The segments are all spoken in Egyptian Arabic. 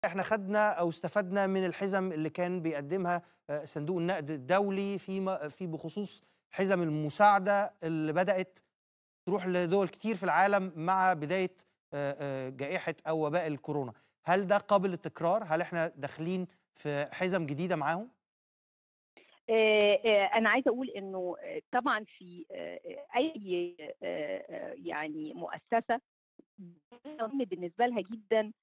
احنا خدنا او استفدنا من الحزم اللي كان بيقدمها آه، صندوق النقد الدولي في في بخصوص حزم المساعده اللي بدات تروح لدول كتير في العالم مع بدايه آه، آه، جائحه او وباء الكورونا هل ده قابل للتكرار هل احنا داخلين في حزم جديده معاهم انا عايزه اقول انه طبعا في اي يعني مؤسسه مهم بالنسبه لها جدا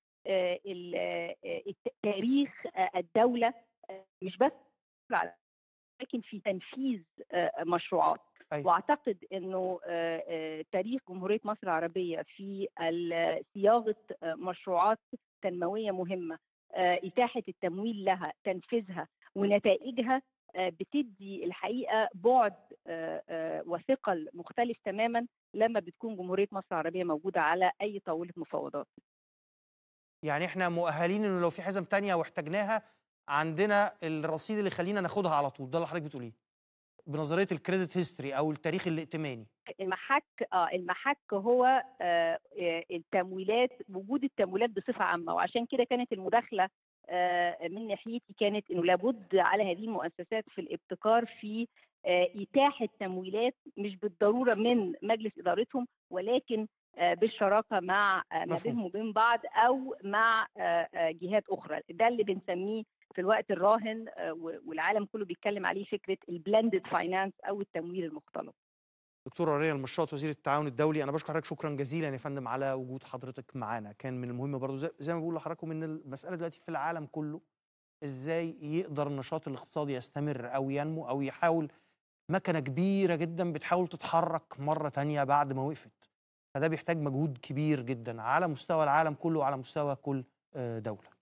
تاريخ الدوله مش بس لكن في تنفيذ مشروعات أيوة. واعتقد انه تاريخ جمهوريه مصر العربيه في صياغه مشروعات تنمويه مهمه اتاحه التمويل لها تنفيذها ونتائجها بتدي الحقيقه بعد وثقل مختلف تماما لما بتكون جمهوريه مصر العربيه موجوده على اي طاوله مفاوضات. يعني احنا مؤهلين انه لو في حزم تانية واحتاجناها عندنا الرصيد اللي يخلينا ناخدها على طول ده اللي حضرتك بتقوليه بنظريه الكريدت هيستوري او التاريخ الائتماني المحك اه المحك هو آه التمويلات وجود التمويلات بصفه عامه وعشان كده كانت المداخله آه من ناحيتي كانت انه لابد على هذه المؤسسات في الابتكار في آه اتاحه تمويلات مش بالضروره من مجلس ادارتهم ولكن بالشراكه مع ما بينهم وبين بعض او مع جهات اخرى ده اللي بنسميه في الوقت الراهن والعالم كله بيتكلم عليه فكره البلندد فاينانس او التمويل المختلط دكتوره رانيا المشاط وزيره التعاون الدولي انا بشكر حضرتك شكرا جزيلا يا فندم على وجود حضرتك معانا كان من المهم برضو زي, زي ما بقول لحضراتكم ان المساله دلوقتي في العالم كله ازاي يقدر النشاط الاقتصادي يستمر او ينمو او يحاول مكنه كبيره جدا بتحاول تتحرك مره تانية بعد ما وقفت فده بيحتاج مجهود كبير جدا على مستوى العالم كله وعلى مستوى كل دوله